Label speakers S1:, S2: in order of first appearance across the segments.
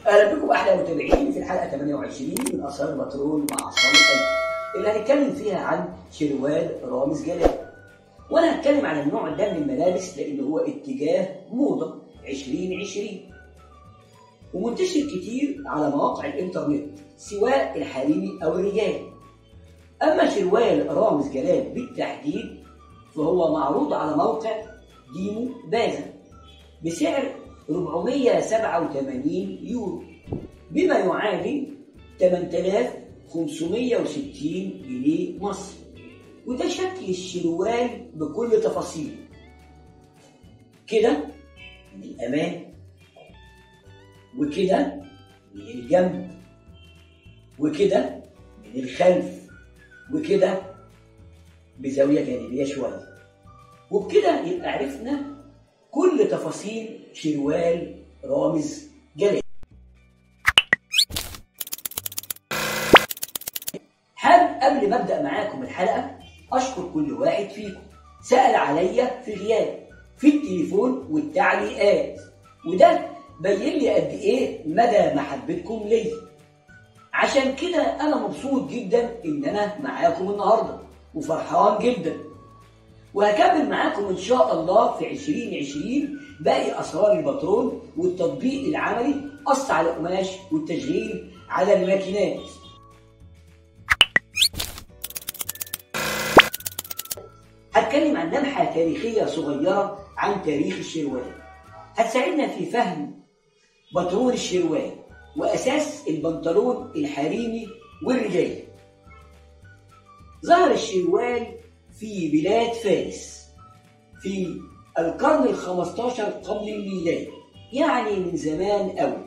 S1: اهلا بكم احلى متابعين في الحلقه 28 من اسرار البترول مع عصام القلب اللي هنتكلم فيها عن شروال رامز جلال وانا هتكلم عن النوع ده من الملابس لان هو اتجاه موضه 2020 ومنتشر كتير على مواقع الانترنت سواء الحريمي او الرجال اما شروال رامز جلال بالتحديد فهو معروض على موقع ديمو بازا بسعر 487 يورو بما يعادل 8560 جنيه مصري وده شكل الشروال بكل تفاصيله كده من الأمام وكده من الجنب وكده من الخلف وكده بزاوية جانبية شوية وبكده يبقى عرفنا كل تفاصيل شروال رامز جلال حابب قبل ما ابدا معاكم الحلقه اشكر كل واحد فيكم سال عليا في غياب في التليفون والتعليقات وده بين لي قد ايه مدى محبتكم ليا عشان كده انا مبسوط جدا ان انا معاكم النهارده وفرحان جدا وهكمل معاكم ان شاء الله في 2020 باقي اسرار البترول والتطبيق العملي قص على القماش والتشغيل على الماكينات هتكلم عن لمحة تاريخية صغيرة عن تاريخ الشروال هتساعدنا في فهم بترول الشروال وأساس البنطلون الحريمي والرجالي ظهر الشروال في بلاد فارس في القرن الخمستاشر قبل الميلاد يعني من زمان قوي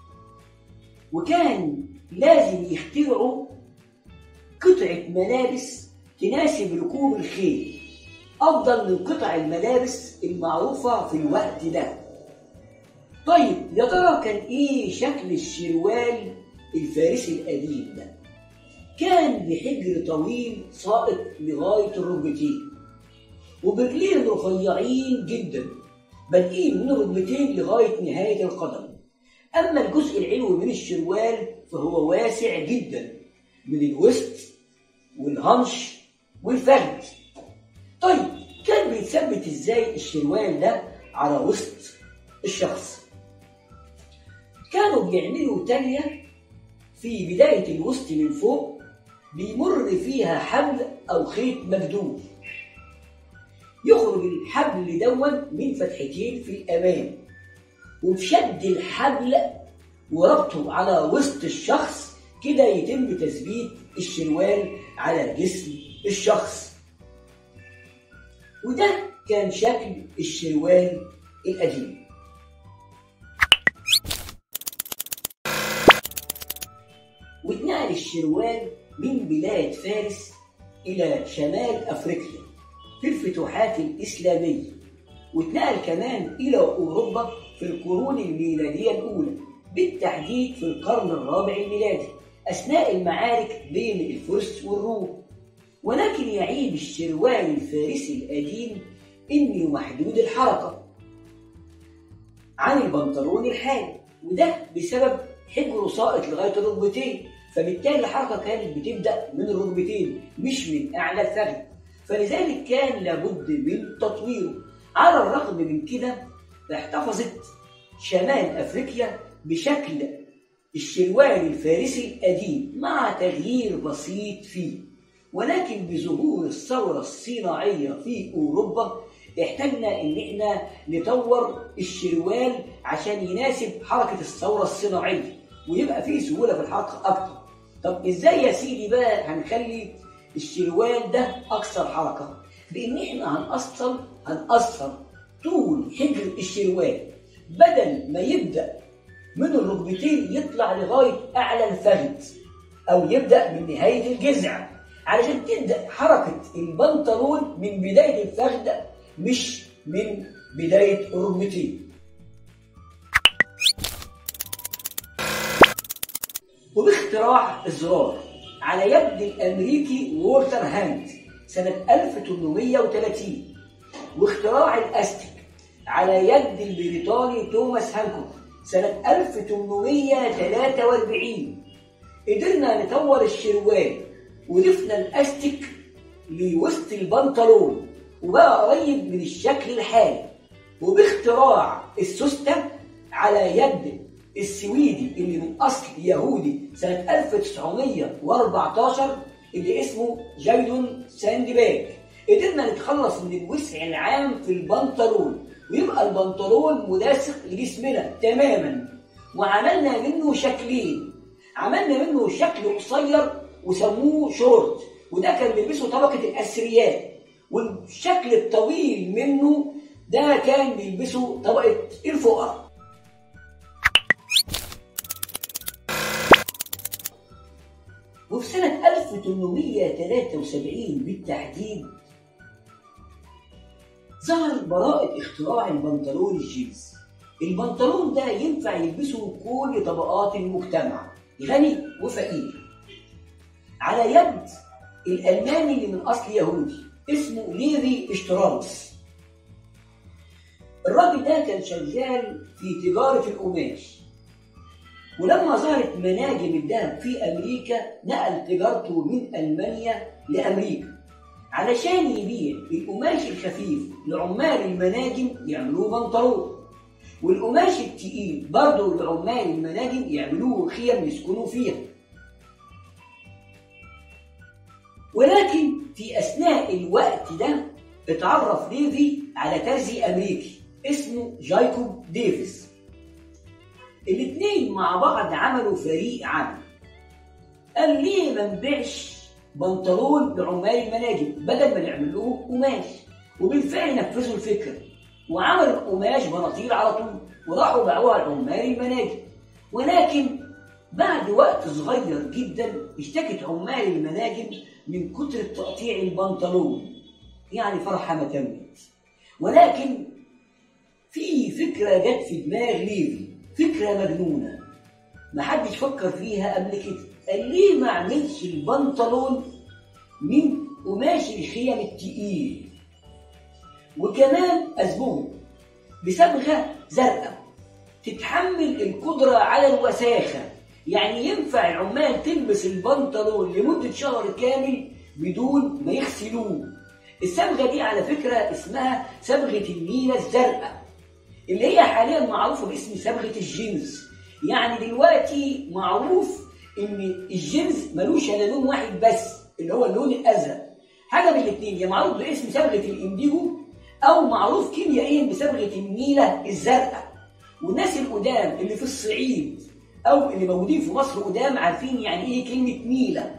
S1: وكان لازم يخترعوا قطعة ملابس تناسب ركوب الخيل أفضل من قطع الملابس المعروفة في الوقت ده طيب يا ترى كان إيه شكل الشروال الفارسي القديم ده؟ كان بحجر طويل ساقط لغاية الركبتين وبرجلين رفيعين جدا بادئين من الركبتين لغاية نهاية القدم أما الجزء العلوي من الشروال فهو واسع جدا من الوسط والهنش والفخذ طيب كان بيتثبت ازاي الشروال ده على وسط الشخص كانوا بيعملوا تانية في بداية الوسط من فوق بيمر فيها حبل أو خيط مجدول يخرج الحبل دون من فتحتين في الأمام وبشد الحبل وربطه على وسط الشخص كده يتم تثبيت الشروال على جسم الشخص وده كان شكل الشروال القديم واتنقل الشروال من بلاد فارس إلى شمال أفريقيا في الفتوحات الإسلامية واتنقل كمان إلى أوروبا في القرون الميلادية الأولى بالتحديد في القرن الرابع الميلادي أثناء المعارك بين الفرس والروم ولكن يعيب الشروال الفارسي القديم إنه محدود الحركة عن البنطلون الحالي وده بسبب حجره ساقط لغاية الركبتين فبالتالي الحركة كانت بتبدأ من الركبتين مش من أعلى الفخذ فلذلك كان لابد من تطويره على الرغم من كده احتفظت شمال أفريقيا بشكل الشروال الفارسي القديم مع تغيير بسيط فيه ولكن بظهور الثورة الصناعية في أوروبا احتاجنا ان احنا نطور الشروال عشان يناسب حركة الثورة الصناعية ويبقى فيه سهولة في الحركة أكتر طب ازاي يا سيدي بقى هنخلي الشروال ده أكثر حركة بإن احنا هنأصل هنأثر طول حجر الشروال بدل ما يبدأ من الركبتين يطلع لغاية أعلى الفخذ أو يبدأ من نهاية الجذع علشان تبدأ حركة البنطلون من بداية الفخذ مش من بداية الركبتين وباختراع الزرار على يد الأمريكي وولتر هاند سنة 1830 واختراع الأستك على يد البريطاني توماس هانكوك سنة 1843 قدرنا نطور الشروال وضفنا الاستيك لوسط البنطلون وبقى قريب من الشكل الحالي وباختراع السوستة على يد السويدي اللي من اصل يهودي سنة 1914 اللي اسمه جايدون ساندباج قدرنا نتخلص من الوسع العام في البنطلون ويبقى البنطلون ملاصق لجسمنا تماما وعملنا منه شكلين عملنا منه شكل قصير وسموه شورت وده كان بيلبسه طبقة الأثرياء والشكل الطويل منه ده كان بيلبسه طبقة الفقراء وفي سنة 1873 بالتحديد ظهر براءة اختراع البنطلون الجينز البنطلون ده ينفع يلبسه كل طبقات المجتمع غني وفقير على يد الألماني اللي من أصل يهودي اسمه ليفي اشتراوس الراجل ده كان شغال في تجارة القماش ولما ظهرت مناجم الذهب في أمريكا نقل تجارته من ألمانيا لأمريكا علشان يبيع القماش الخفيف لعمال المناجم يعملوه بنطلون والقماش التقيل برضه لعمال المناجم يعملوه خيم يسكنوا فيها ولكن في أثناء الوقت ده اتعرف ليفي على ترزي أمريكي اسمه جايكوب ديفيس الاثنين مع بعض عملوا فريق عمل قال ليه ما نبيعش بنطلون لعمال المناجم بدل ما نعمل لهم قماش وبالفعل نفذوا الفكره وعملوا القماش بناطيل على طول وراحوا باعوها لعمال المناجم ولكن بعد وقت صغير جدا اشتكت عمال المناجم من كتر تقطيع البنطلون يعني فرحة ما تمت ولكن في فكرة جت في دماغ ليفي فكرة مجنونة محدش فكر فيها قبل كده قال ليه ما اعملش البنطلون من قماش الخيم التقيل وكمان أزبوه بصبغة زرقاء تتحمل القدرة على الوساخة يعني ينفع العمال تلبس البنطلون لمدة شهر كامل بدون ما يغسلوه الصبغة دي على فكرة اسمها صبغة النيلة الزرقاء اللي هي حاليا معروفة باسم صبغة الجينز يعني دلوقتي معروف ان الجينز ملوش الا لون واحد بس اللي هو اللون الازرق حاجه من الاثنين يا معروف باسم صبغه الانديجو او معروف كيميائيا بصبغه النيله الزرقاء والناس القدام اللي في الصعيد او اللي موجودين في مصر قدام عارفين يعني ايه كلمه نيله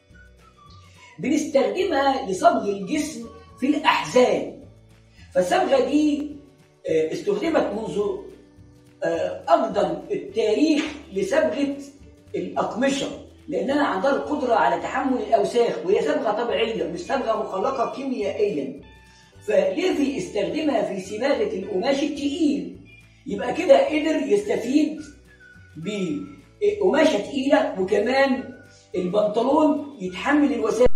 S1: بنستخدمها لصبغ الجسم في الاحزان فالصبغه دي استخدمت منذ اقدم التاريخ لصبغه الأقمشة لأنها عندها القدرة على تحمل الأوساخ وهي صبغة طبيعية مش صبغة مخلقة كيميائيا فليفي استخدمها في صباغة القماش التقيل يبقى كده قدر يستفيد بقماشة تقيلة وكمان البنطلون يتحمل الوساخ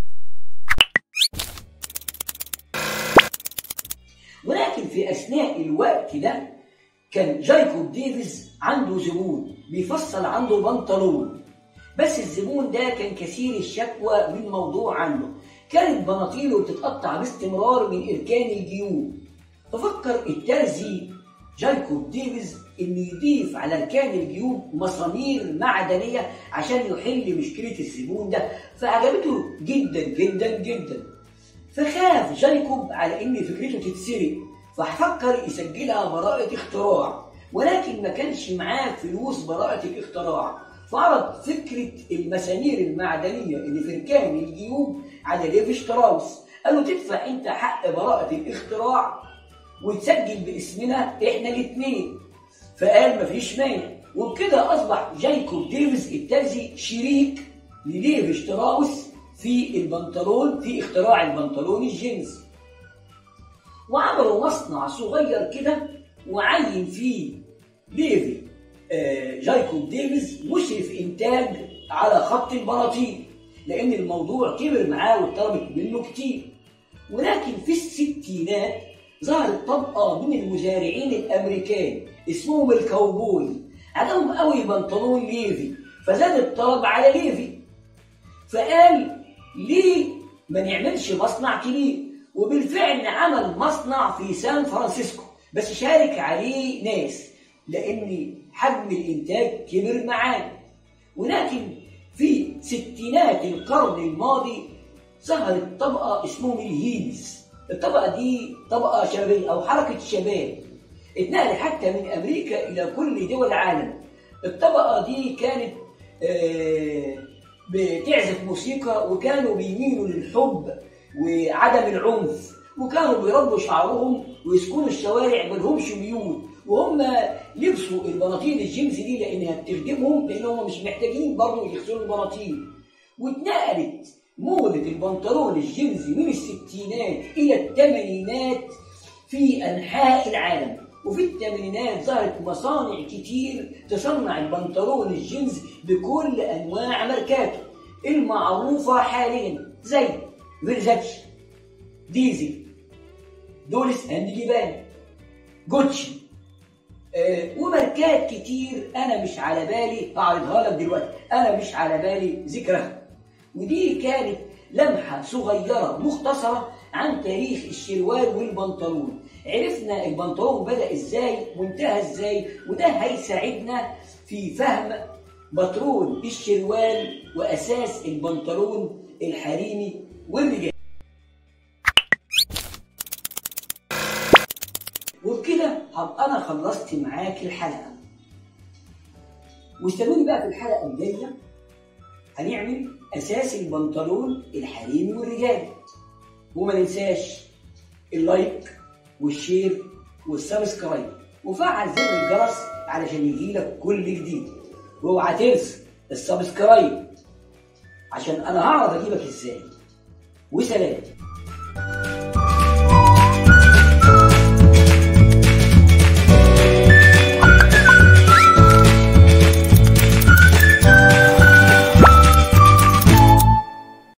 S1: ولكن في أثناء الوقت ده كان جايكوب ديفيز عنده زبون بيفصل عنده بنطلون بس الزبون ده كان كثير الشكوى من موضوع عنده كانت بناطيله بتتقطع باستمرار من اركان الجيوب ففكر الترزي جايكوب ديفيز انه يضيف على اركان الجيوب مسامير معدنيه عشان يحل مشكله الزبون ده فعجبته جدا جدا جدا فخاف جايكوب على ان فكرته تتسرق ففكر يسجلها براءة اختراع ولكن ما كانش معاه فلوس براءة الاختراع فعرض فكرة المسامير المعدنية اللي في ركان الجيوب على ليف شتراوس قال له تدفع انت حق براءة الاختراع وتسجل باسمنا احنا الاثنين فقال مفيش مانع وبكده اصبح جايكوب ديفيز الترزي شريك لليف شتراوس في البنطلون في اختراع البنطلون الجينز وعملوا مصنع صغير كده وعين فيه ليفي آه جايكوب ديفيز مشرف انتاج على خط البناطيل لان الموضوع كبر معاه واتطلبت منه كتير ولكن في الستينات ظهرت طبقه من المزارعين الامريكان اسمهم الكاوبوي عجبهم قوي بنطلون ليفي فزاد الطلب على ليفي فقال ليه ما نعملش مصنع كبير وبالفعل عمل مصنع في سان فرانسيسكو بس شارك عليه ناس لان حجم الانتاج كبر معاه ولكن في ستينات القرن الماضي ظهرت طبقه اسمهم الهيلز الطبقه دي طبقه شبابيه او حركه شباب اتنقلت حتى من امريكا الى كل دول العالم الطبقه دي كانت آه بتعزف موسيقى وكانوا بيميلوا للحب وعدم العنف وكانوا بيربوا شعرهم ويسكنوا الشوارع ما لهمش بيوت وهم لبسوا البناطيل الجينز دي لانها بتخدمهم لان هم مش محتاجين برضه يغسلوا البناطيل واتنقلت موضة البنطلون الجينز من الستينات إلى الثمانينات في أنحاء العالم وفي الثمانينات ظهرت مصانع كتير تصنع البنطلون الجينز بكل أنواع ماركاته المعروفة حاليا زي فيرزاتش ديزي دولس أند جيبان جوتشي آه وماركات كتير أنا مش على بالي هعرضها لك دلوقتي أنا مش على بالي ذكرها ودي كانت لمحة صغيرة مختصرة عن تاريخ الشروال والبنطلون عرفنا البنطلون بدأ ازاي وانتهى ازاي وده هيساعدنا في فهم بترول الشروال وأساس البنطلون الحريمي والرجال وبكده هبقى أنا خلصت معاك الحلقة واستنوني بقى في الحلقة الجاية هنعمل اساس البنطلون الحريمي والرجالي وما ننساش اللايك والشير والسبسكرايب وفعل زر الجرس علشان يجيلك كل جديد واوعى تنسى السبسكرايب عشان انا هعرف اجيبك ازاي وسلام